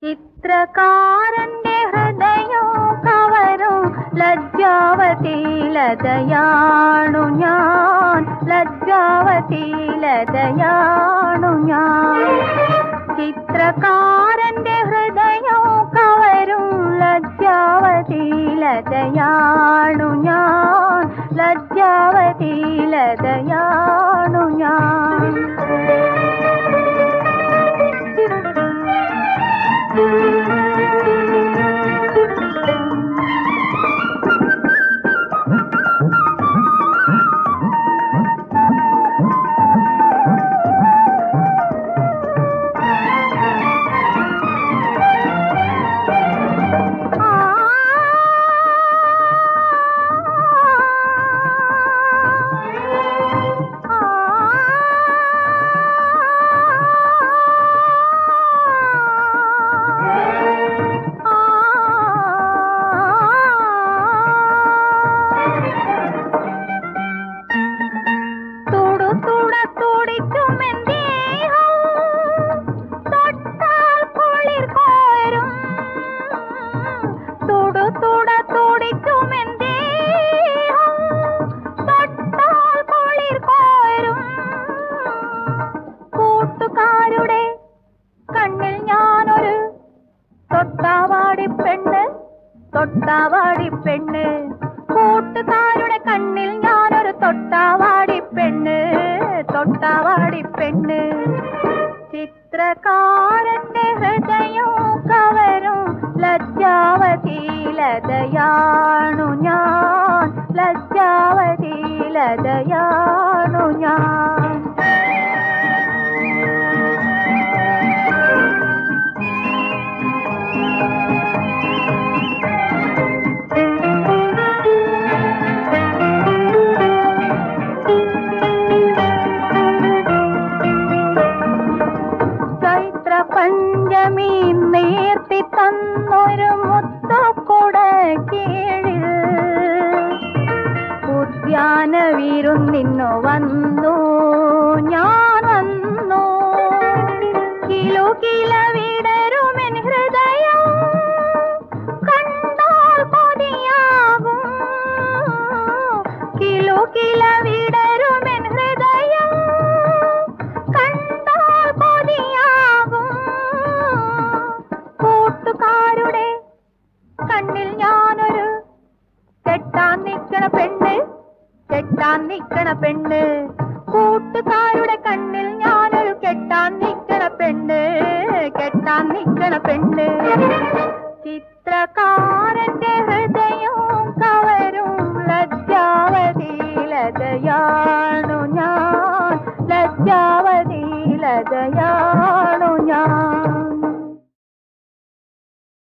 ചിത്രകാരന്റെ ഹൃദയോ കവരും ലജ്ജാവതീലതയാണു ഞാൻ ലജ്ജാവതീലതയാണു ഞാൻ ചിത്രകാരന്റെ ഹൃദയോ കവരും ലജ്ജാവതീലതയാണു ഞാൻ ലജ്ജാവതീലതയാണു ഞാൻ തുടു തുട തുടിക്കുമെൻ ദേഹം തൊട്ടാൽ കുളിർ കോരും തുടു തുട തുടിക്കുമെൻ ദേഹം തൊട്ടാൽ കുളിർ കോരും കൂട്ടുകാരുടെ കണ്ണിൽ ഞാനൊരു തൊട്ടാവാടി പെണ്ണ് തൊട്ടാവാടി പെണ്ണ് കൂട്ടുകാരുടെ കണ്ണിൽ ഞാനൊരു തൊട്ടാവാടി പെണ്ണ് തൊട്ടാവാടി പെണ്ണ് ചിത്രകാരന്റെ ഹൃദയം കവരും ലജ്ജാവതീലതയാണു ഞാൻ ലജ്ജാവതീലതയാണു ഞാൻ ചൈത്ര പഞ്ചമി നേർത്തി തന്നൊരു മുത്തക്കൊട കീഴിൽ ഉദ്യാന വിരുന്നിന്നു വന്നു ഞാൻ വന്നു കിലോ കില വിടരുമെൻ ഹൃദയം കണ്ടാൽ കൊതിയാകും കിലോ കില വിടരുമെൻ ഹൃദയം കണ്ടാൽ കൊതിയാകും കൂട്ടുകാരുടെ കണ്ണിൽ ഞാനൊരു കെട്ടാൻ നിക്കണ പെണ്ണ് കെട്ടാൻ നിക്കണ പെണ്ണ് കൂട്ടുകാരുടെ കണ്ണിൽ ഞാനൊരു കെട്ടാൻ നിക്കണ പെണ്ണ് കെട്ടാൻ നിക്കണ പെണ്ണ് ചിത്രകാരന്റെ ഹൃദയം കവരും ലജ്ജാവതീലതയാണു ഞാൻ ലജ്ജാവതീലതയാ